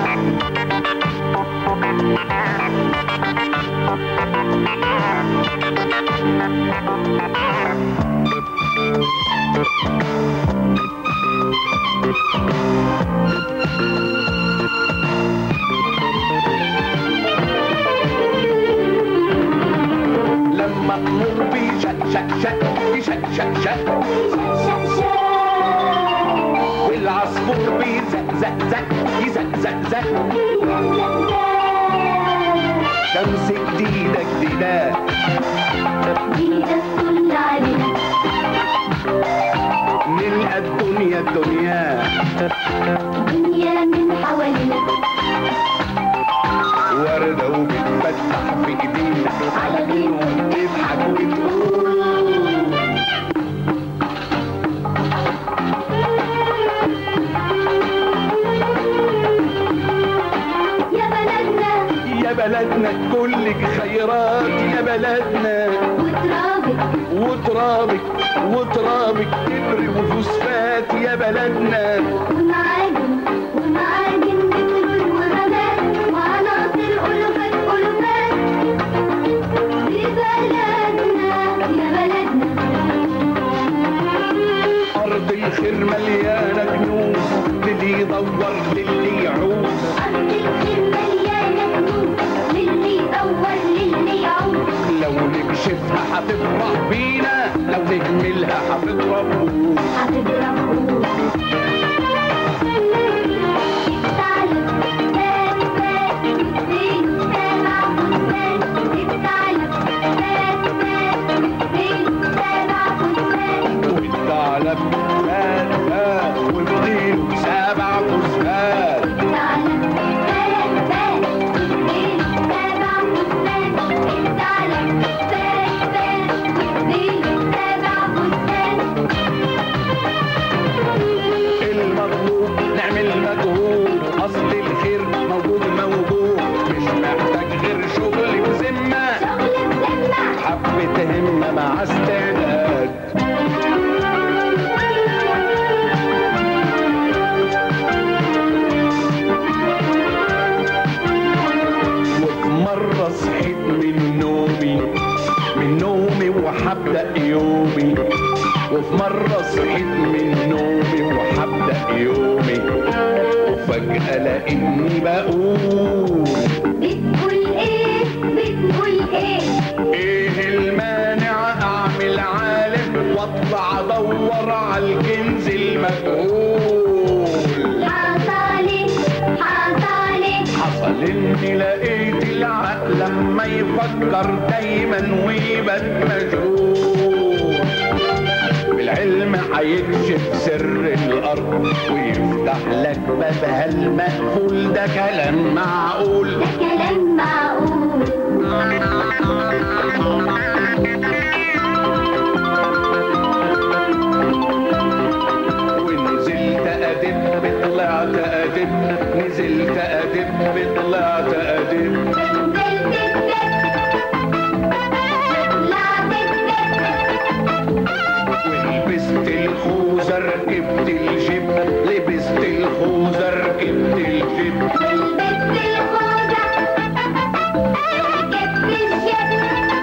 لما تمر بيه شق شق شق يشق شق شق والعصفور بيه زق زق زق يزق زق زق شمس جديدة جديدة نلقى الدنيا الدنيا دنيا من حوالينا وردة وبتفتح في ايدينا على مين وتضحك وتقول يا بلدنا يا بلدنا كلك خيرات يا بلدنا وترابك وترابك وترابك كبر وفوسفات يا بلدنا ومعادن ومعادن بترول وغابات وعناصر ألوفات ألوفات في بلدنا يا بلدنا أرض الخير مليانة كنوز للي يدور للي يعوز أرض الخير مليانة كنوز للي يدور للي يعود لو نكشفها هتفرح بينا لو نجملها هتضرب بوز هتضرب الثعلب فات فات بين سبع فستان الثعلب فات فات بين سبع فستان والثعلب فات فات وبغيله سبع فوسفات الثعلب فات فات بين سبع فستان الثعلب فات فات بين سبع فستان المطلوب نعمل مجهود اصل الخير موجود موجود مش محتاج غير شغل بذمه شغل بذمة حبة همة مع استعداد وفي مرة صحيت من نومي من نومي وحبدأ يومي وفي مرة صحيت من نومي وحبدأ يومي وفجأة لقيتني بقول بتقول ايه بتقول ايه ايه المانع اعمل عالم واطلع ادور على الكنز المجهول حصلت حصلت حصل اني لقيت العقل لما يفكر دايما ويبقى مجهول بالعلم هيكشف سر الارض ويفتح لك بابها المقفول ده كلام معقول ده كلام معقول ونزلت ادب طلعت ادب نزلت ادب طلعت ادب نزلت الدب طلعت الدب ولبست الخوذة ركبت الجيب لبست الخوذة ركبت الجيب لبست الخوذة ركبت الجب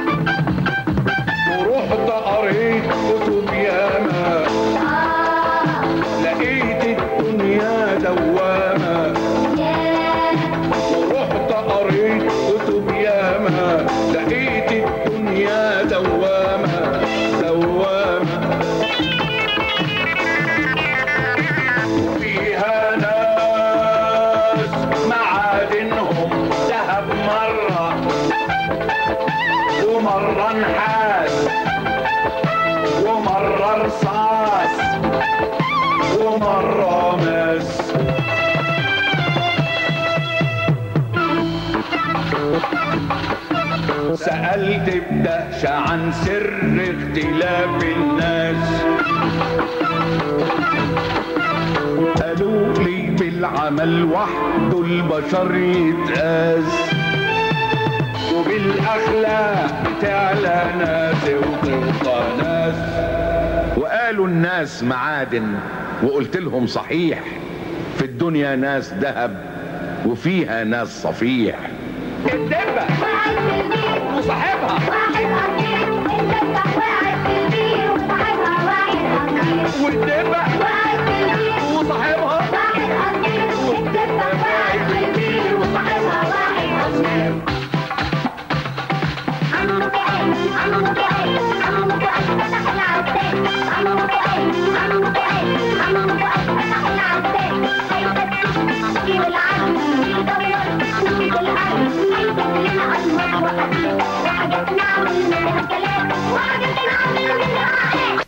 ورحت قريت كتب ياما آه لقيت الدنيا دوامة ياه ورحت قريت كتب ياما لقيت الدنيا دوامة دوامة فيها ناس معادنهم ذهب مرة ومرة نحاس ومرة رصاص ومرة ماس سألت بدهشة عن سر اختلاف الناس قالوا لي بالعمل وحده البشر يتقاس وبالأخلاق تعلى ناس وتوطى ناس وقالوا الناس معادن وقلت لهم صحيح في الدنيا ناس ذهب وفيها ناس صفيح الدبة وقعت في البير وصاحبها واحد قطير الدبة وقعت في البير وصاحبها واحد قطير والدبة وقعت في البير وصاحبها واحد قطير الدبة وقعت في البير وصاحبها واحد قطير عمو كأي عمو كأي عمو كأي فتح العباد عمو كأي عمو كأي عمو كأي فتح العباد هيفتش في العالم يدور في العالم هيجيب لنا أجمل وحديد وحاجات نعمل منها كلام وحاجات نعمل منها حاجات